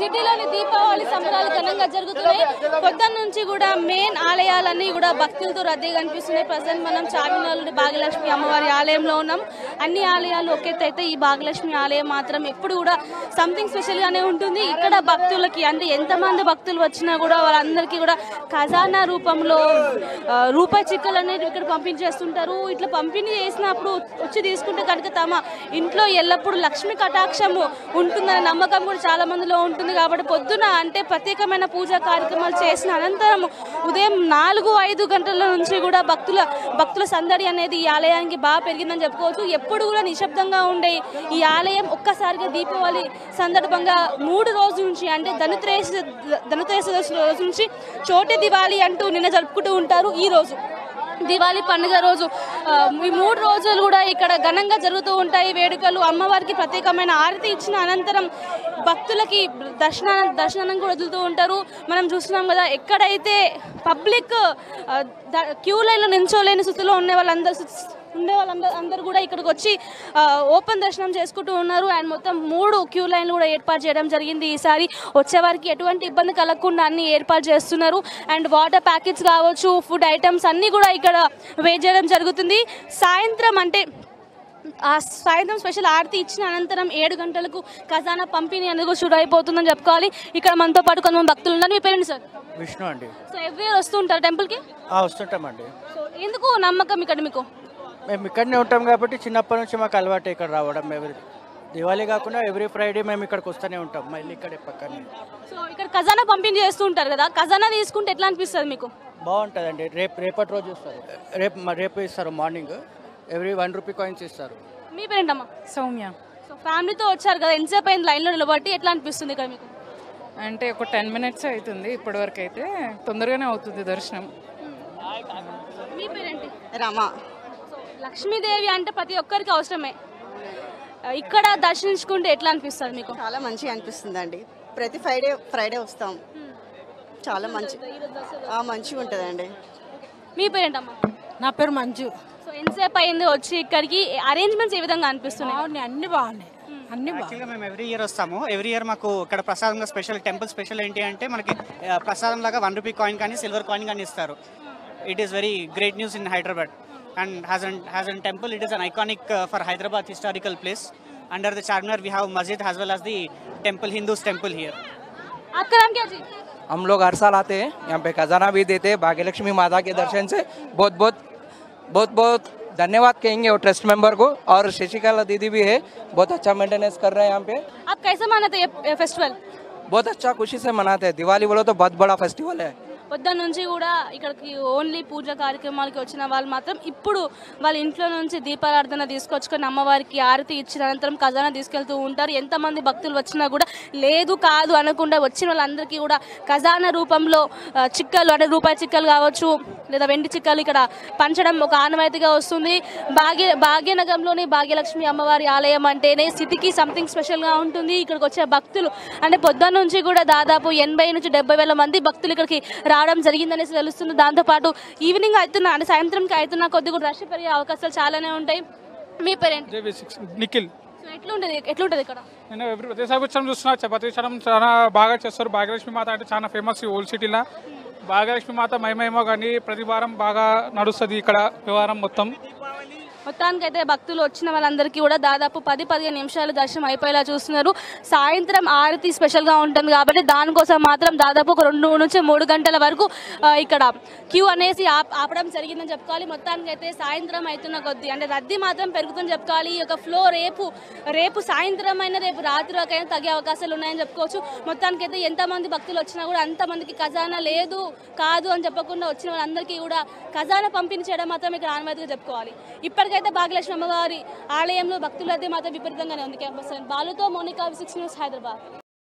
సిటీలోని దీపావళి సంబరాలు ఘనంగా జరుగుతున్నాయి పొద్దున్న నుంచి కూడా మెయిన్ ఆలయాలన్నీ కూడా భక్తులతో రద్దీగా కనిపిస్తున్నాయి ప్రజెంట్ మనం చార్మినార్లోని భాగ్యలక్ష్మి అమ్మవారి ఆలయంలో ఉన్నాం అన్ని ఆలయాలు ఒకెత్తు అయితే ఈ భాగ్యలక్ష్మి ఆలయం మాత్రం ఎప్పుడు కూడా సంథింగ్ స్పెషల్ గానే ఉంటుంది ఇక్కడ భక్తులకి అంటే ఎంతమంది భక్తులు వచ్చినా కూడా వాళ్ళందరికీ కూడా ఖజానా రూపంలో ఆ, రూపాయి చిక్కలు అనేది ఇక్కడ పంపించేస్తుంటారు ఇట్లా పంపిణీ చేసినప్పుడు వచ్చి తీసుకుంటే కనుక తమ ఇంట్లో ఎల్లప్పుడూ లక్ష్మి కటాక్షము ఉంటుందనే నమ్మకం కూడా చాలా మందిలో ఉంటుంది కాబట్టి పొద్దున అంటే ప్రత్యేకమైన పూజా కార్యక్రమాలు చేసిన అనంతరం ఉదయం నాలుగు ఐదు గంటల నుంచి కూడా భక్తుల భక్తుల సందడి అనేది ఈ ఆలయానికి బాగా పెరిగిందని చెప్పుకోవచ్చు ఎప్పుడు కూడా నిశ్శబ్దంగా ఉండే ఈ ఆలయం ఒక్కసారిగా దీపావళి సందర్భంగా మూడు రోజుల నుంచి అంటే ధనుత్రేసి ధనుత్రేసదశి రోజు నుంచి చోటే దివాళీ అంటూ నిన్న జరుపుకుంటూ ఉంటారు ఈ రోజు దివాళీ పండుగ రోజు ఆ, ఈ మూడు రోజులు కూడా ఇక్కడ ఘనంగా జరుగుతూ ఉంటాయి వేడుకలు అమ్మవారికి ప్రత్యేకమైన ఆరతి ఇచ్చిన అనంతరం భక్తులకి దర్శన దర్శనం కూడా వదులుతూ ఉంటారు మనం చూస్తున్నాం కదా ఎక్కడైతే పబ్లిక్ ఆ, ద- క్యూ లైన్లో నించోలేని స్థితిలో ఉన్న వాళ్ళందరూ ఉండే వాళ్ళందరూ అందరూ కూడా ఇక్కడికి వచ్చి ఆ, ఓపెన్ దర్శనం చేసుకుంటూ ఉన్నారు అండ్ మొత్తం మూడు క్యూ లైన్లు కూడా ఏర్పాటు చేయడం జరిగింది ఈసారి వచ్చేవారికి ఎటువంటి ఇబ్బంది కలగకుండా అన్ని ఏర్పాటు చేస్తున్నారు అండ్ వాటర్ ప్యాకెట్స్ కావచ్చు ఫుడ్ ఐటమ్స్ అన్నీ కూడా ఇక్కడ వెయిట్ చేయడం జరుగుతుంది సాయంత్రం అంటే ఆ సాయంత్రం స్పెషల్ ఆరతి ఇచ్చిన అనంతరం ఏడు గంటలకు ఖజానా పంపిణీ అనేది కూడా షురు అయిపోతుందని చెప్పుకోవాలి ఇక్కడ మనతో పాటు కొంతమంది భక్తులు ఉన్నారు మీ పేరెంట్ సార్ విష్ణు అండి సో ఎవ్రీ ఇయర్ వస్తూ ఉంటారు టెంపుల్కి ఆ, వస్తుంటామండి సో ఎందుకు నమ్మకం ఇక్కడ మీకు మేము ఇక్కడనే ఉంటాం కాబట్టి చిన్నప్పటి నుంచి మాకు అలవాటు ఇక్కడ రావడం ఎవరి దివాళీ కాకుండా ఎవ్రీ ఫ్రైడే మేము ఇక్కడికి వస్తూనే ఉంటాం మళ్ళీ ఇక్కడ పక్కనే సో ఇక్కడ ఖజానా పంపిణీ చేస్తూ ఉంటారు కదా ఖజానా తీసుకుంటే ఎట్లా అనిపిస్తుంది మీకు బాగుంటుందండి రేపు రేపటి రోజు ఇస్తారు రేపు మ- రేపు ఇస్తారు morning every one rupee coins ఇస్తారు మీ పేరేంటమ్మా సౌమ్య సో ఫ్యామిలీతో వచ్చారు కదా ఎంతసేపు అయింది లైన్లో నిలబట్టి ఎట్లా అనిపిస్తుంది ఇక్కడ మీకు అంటే ఒక టెన్ మినిట్స్ అవుతుంది ఇప్పటివరకు అయితే తొందరగానే అవుతుంది దర్శనం మీ పేరేంటి రమా సో లక్ష్మీదేవి అంటే ప్రతి ఒక్కరికి అవసరమే ఆ, ఇక్కడ దర్శించుకుంటే ఎట్లా అనిపిస్తుంది మీకు చాలా మంచిగా అనిపిస్తుందండి ప్రతి ఫ్రైడే ఫ్రైడే వస్తాం చాలా మంచి ఆ, మంచిగా ఉంటుందండి మీ పేరేంటమ్మా నా పేరు మంజు సో ఎంతసేపు అయింది వచ్చి ఇక్కడికి అరేంజ్మెంట్స్ ఏ విధంగా అనిపిస్తున్నాయి బాగున్నాయి అన్ని బాగున్నాయి అన్ని బాగున్నాయి యాక్చువల్గా మేము ఎవ్రీ ఇయర్ వస్తాము ఎవ్రీ ఇయర్ మాకు ఇక్కడ ప్రసాదంగా స్పెషల్ టెంపుల్ స్పెషల్ ఏంటి అంటే మనకి ఆ, ప్రసాదం లాగా వన్ రూపీ కాయిన్ కానీ సిల్వర్ కాయిన్ కానీ ఇస్తారు it is very great news in Hyderabad and has an has an temple it is an iconic for Hyderabad historical place under the Charminar we have masjid as well as the temple Hindus temple here आपका नाम क्या जी हम लोग हर साल आते हैं यहाँ पे खजाना भी देते हैं भाग्यलक्ष्मी माता के दर्शन से बहुत बहुत बहुत बहुत धन्यवाद कहेंगे वो ट्रस्ट मेंबर को और शशिकला दीदी भी है बहुत अच्छा मेंटेनेंस कर रहे हैं यहाँ पे आप कैसे मनाते हैं ये फेस्टिवल बहुत अच्छा खुशी से मनाते हैं दिवाली बोलो तो बहुत बड़ा फेस्टिवल है పొద్దున్న నుంచి కూడా ఇక్కడికి ఓన్లీ పూజ కార్యక్రమాలకి వచ్చిన వాళ్ళు మాత్రం ఇప్పుడు వాళ్ళ ఇంట్లో నుంచి దీపారాధన తీసుకొచ్చుకొని అమ్మవారికి ఆరతి ఇచ్చిన అనంతరం ఖజానా తీసుకెళ్తూ ఉంటారు ఎంతమంది భక్తులు వచ్చినా కూడా లేదు కాదు అనకుండా వచ్చిన వాళ్ళందరికీ కూడా ఖజానా రూపంలో ఆ, చిక్కలు అంటే రూపాయి చిక్కలు కావచ్చు లేదా వెండి చిక్కలు ఇక్కడ పంచడం ఒక ఆనవాయితీగా వస్తుంది భాగ్య భాగ్యనగరంలోని భాగ్యలక్ష్మి అమ్మవారి ఆలయం అంటేనే స్థితికి సంథింగ్ స్పెషల్గా ఉంటుంది ఇక్కడికి వచ్చే భక్తులు అంటే పొద్దున్న నుంచి కూడా దాదాపు ఎనభై నుంచి డెబ్బై వేల మంది భక్తులు ఇక్కడికి రావడం జరిగిందనేసి తెలుస్తుంది దాంతోపాటు ఈవినింగ్ అవుతున్న అంటే సాయంత్రంకి అవుతున్న కొద్ది కూడా రష్ పెరిగే అవకాశాలు చాలానే ఉంటాయి మీ పేరెంట్ జేబీ సిక్స్ నిఖిల్ సో ఎట్లుంటది ఎట్లుంటది ఇక్కడ నేను ఎవ్రీ ప్రతిసారి వచ్చాను చూస్తున్నా చ- ప్రతిసారి చాలా బాగా చేస్తారు భాగ్యలక్ష్మి మాత అంటే చాలా ఫేమస్ ఈ ఓల్డ్ సిటీలో భాగ్యలక్ష్మి మాత మహిమేమో కానీ ప్రతి వారం బాగా నడుస్తుంది ఇక్కడ వ్యవహారం మొత్తం మొత్తానికైతే భక్తులు వచ్చిన వాళ్ళందరికీ కూడా దాదాపు పది పదిహేను నిమిషాలు దర్శనం అయిపోయేలా చూస్తున్నారు సాయంత్రం ఆరతి స్పెషల్గా ఉంటుంది కాబట్టి దానికోసం మాత్రం దాదాపు ఒక రెండు నుంచి మూడు గంటల వరకు ఆ, ఇక్కడ క్యూ అనేసి ఆప్- ఆపడం జరిగిందని చెప్పుకోవాలి మొత్తానికైతే సాయంత్రం అవుతున్న కొద్దీ అంటే రద్దీ మాత్రం పెరుగుతుందని చెప్పుకోవాలి ఈ యొక్క ఫ్లో రేపు రేపు సాయంత్రం అయినా రేపు రాత్రి వరకైనా తగ్గే అవకాశాలు ఉన్నాయని చెప్పుకోవచ్చు మొత్తానికైతే ఎంతమంది భక్తులు వచ్చినా కూడా అంతమందికి ఖజానా లేదు కాదు అని చెప్పకుండా వచ్చిన వాళ్ళందరికీ కూడా ఖజానా పంపిణీ చేయడం మాత్రం ఇక్కడ ఆనవాయితీగా చెప్పుకోవాలి ఇప్పటికైతే భాగ్యలక్ష్మి అమ్మవారి ఆలయంలో భక్తుల రద్దీ మాత్రం విపరీతంగానే ఉంది క్యాంపస్ బాలుతో మోనికా సిక్స్ న్యూస్ హైదరాబాద్